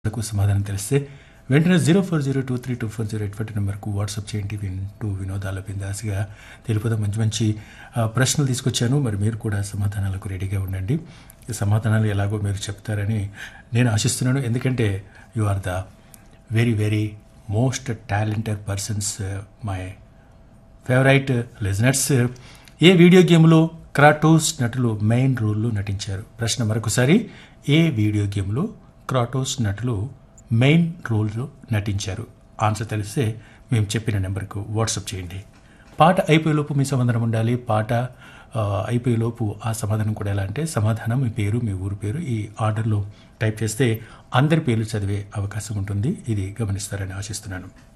కు సమాధానం తెలిస్తే వెంటనే zero four zero two three two four zero eight five నెంబర్కు వాట్సాప్ చేయండి వింటూ వినోదాల బిందాసిగా తెలుపుదాం మంచి మంచి ఆ, ప్రశ్నలు తీసుకొచ్చాను మరి మీరు కూడా సమాధానాలకు రెడీగా ఉండండి ఈ సమాధానాలు ఎలాగో మీరు చెప్తారని నేను ఆశిస్తున్నాను ఎందుకంటే you are the very very most talented persons my favourite listeners ఏ వీడియో గేమ్లో క్రాటోస్ నటులు మెయిన్ రోల్లో నటించారు ప్రశ్న మరొకసారి ఏ వీడియో గేమ్లో క్రాటోస్ నటులు మెయిన్ రోల్లో నటించారు ఆన్సర్ తెలిస్తే మేము చెప్పిన నెంబర్కు వాట్సాప్ చేయండి పాట అయిపోయేలోపు మీ సమాధానం ఉండాలి పాట ఆ, అయిపోయేలోపు ఆ సమాధానం కూడా ఎలా అంటే సమాధానం మీ పేరు మీ ఊరు పేరు ఈ ఆర్డర్లో టైప్ చేస్తే అందరి పేర్లు చదివే అవకాశం ఉంటుంది ఇది గమనిస్తారని ఆశిస్తున్నాను